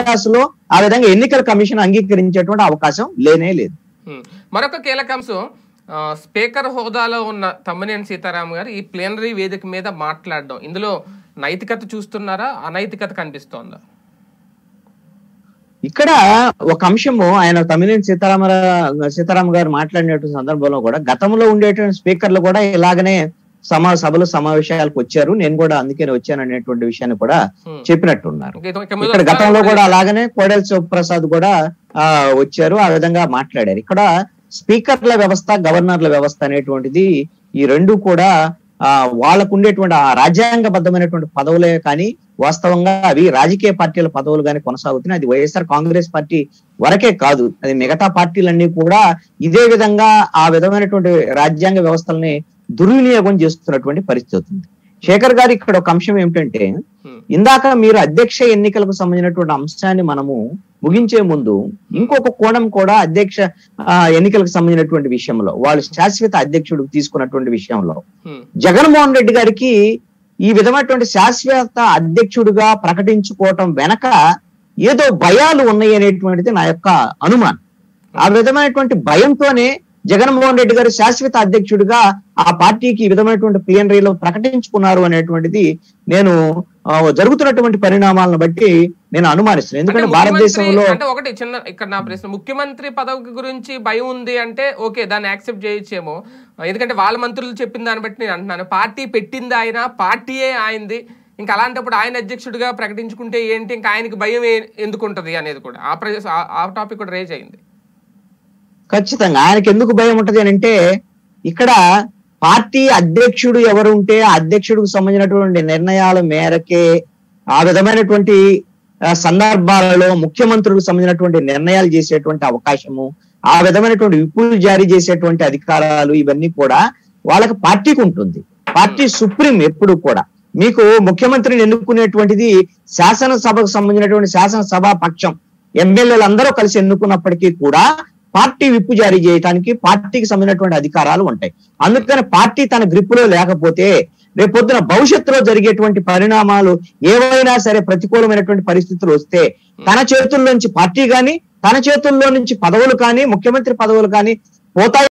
దశలో ఆ విధంగా ఎన్నికల కమిషన్ అంగీకరించేటువంటి అవకాశం లేనే లేదు ఉమ్. మరొక కీలక అంశం ఆ, స్పీకర్ హోదాలో ఉన్న తమ్మినేని సీతారాం గారు ఈ ప్లేనరీ వేదిక మీద మాట్లాడడం ఇందులో నైతికత చూస్తున్నారా అనైతికత కనిపిస్తోందా ఇక్కడ ఒక అంశము ఆయన తమిళని సీతారామ సీతారామ గారు మాట్లాడినటువంటి సందర్భంలో కూడా గతంలో ఉండేటువంటి స్పీకర్లు కూడా ఇలాగనే సమా సభలు సమావేశాలకు వచ్చారు నేను కూడా అందుకనే వచ్చాను అనేటువంటి విషయాన్ని కూడా ఉమ్. చెప్పినట్టున్నారు ఇంక ఇక మీద ఇక్కడ గతంలో కూడా అలాగనే కోడెల శివప్రసాద్ కూడా ఆ వచ్చారు ఆ విధంగా మాట్లాడారు ఇక్కడ స్పీకర్ల వ్యవస్థ గవర్నర్ల వ్యవస్థ అనేటువంటిది ఈ రెండు కూడా ఆ వాళ్ళకు ఉండేటువంటి ఆ రాజ్యాంగబద్ధమైనటువంటి పదవులే కానీ వాస్తవంగా అవి రాజకీయ పార్టీల పదవులు కానీ కొనసాగుతున్నాయి అది వైఎస్ఆర్ కాంగ్రెస్ పార్టీ వరకే కాదు అది మిగతా పార్టీలన్నీ కూడా ఇదే విధంగా ఆ విధమైనటువంటి రాజ్యాంగ వ్యవస్థల్ని దుర్వినియోగం చేస్తున్నటువంటి పరిస్థితి ఉంది శేఖర్ గారు ఇక్కడ ఒక అంశం ఏమిటంటే ఉమ్. ఇందాక మీరు అధ్యక్ష ఎన్నికలకు సంబంధించినటువంటి అంశాన్ని మనము ముగించే ముందు ఇంకొక కోణం కూడా అధ్యక్ష ఆ, ఎన్నికలకు సంబంధించినటువంటి విషయంలో వాళ్ళు శాశ్వత అధ్యక్షుడు తీసుకున్నటువంటి విషయంలో ఉమ్. జగన్మోహన్ రెడ్డి గారికి ఈ విధమైనటువంటి శాశ్వత అధ్యక్షుడిగా ప్రకటించుకోవటం వెనక ఏదో భయాలు ఉన్నాయి అనేటువంటిది నా యొక్క అనుమానం ఆ విధమైనటువంటి భయంతోనే జగన్మోహన్ రెడ్డి గారు శాశ్వత అధ్యక్షుడిగా ఆ పార్టీకి ఈ విధమైనటువంటి ప్లీనరీలో ప్రకటించుకున్నారు అనేటువంటిది నేను ఆ, జరుగుతున్నటువంటి పరిణామాలను బట్టి నేను అనుమానిస్తున్నాను అంటే ఎందుకంటే ముఖ్యమంత్రి- భారతదేశంలో అంటే ఒకటి చిన్న ఇక్కడ నా ప్రశ్న ముఖ్యమంత్రి పదవి గురించి భయం ఉంది అంటే ఓకే దాన్ని యాక్సెప్ట్ చేయొచ్చేమో ఎందుకంటే వాళ్ళ మంత్రులు చెప్పిన దాన్ని బట్టి నేను అంటున్నాను పార్టీ పెట్టింది ఆయన పార్టీయే ఆయనది ఇంకా అలాంటప్పుడు ఆయన అధ్యక్షుడిగా ప్రకటించుకుంటే ఏంటి ఇంకా ఆయనకి భయం ఏ- ఎందుకు ఉంటది అనేది కూడా ఆ ప్ర- ఆ- ఆ టాపిక్ కూడా రేజ్ అయింది ఖచ్చితంగా ఆయనకి ఎందుకు భయం ఉంటది అని అంటే ఇక్కడ పార్టీ అధ్యక్షుడు ఎవరు ఉంటే ఆ అధ్యక్షుడికి సంబంధించినటువంటి నిర్ణయాల మేరకే ఆ విధమైనటువంటి ఆ, సందర్భాలలో ముఖ్యమంత్రులకు సంబంధించినటువంటి నిర్ణయాలు చేసేటువంటి అవకాశము ఆ విధమైనటువంటి విప్పులు జారీ చేసేటువంటి అధికారాలు ఇవన్నీ కూడా వాళ్ళకి పార్టీకి ఉంటుంది పార్టీ సుప్రీం ఎప్పుడు కూడా మీకు ముఖ్యమంత్రిని ఎన్నుకునేటువంటిది శాసనసభకు సంబంధించినటువంటి శాసనసభా పక్షం ఎమ్మెల్యేలు అందరూ కలిసి ఎన్నుకున్నప్పటికీ కూడా పార్టీ విప్పు జారీ చేయడానికి పార్టీకి సంబంధించినటువంటి అధికారాలు ఉంటాయి అందుకని పార్టీ తన గ్రిప్పులో లేకపోతే రేపొద్దున భవిష్యత్తులో జరిగేటువంటి పరిణామాలు ఏవైనా సరే ప్రతికూలమైనటువంటి పరిస్థితులు వస్తే తన చేతుల్లో నుంచి పార్టీ గాని తన చేతుల్లో నుంచి పదవులు కానీ ముఖ్యమంత్రి పదవులు కానీ పోతాయి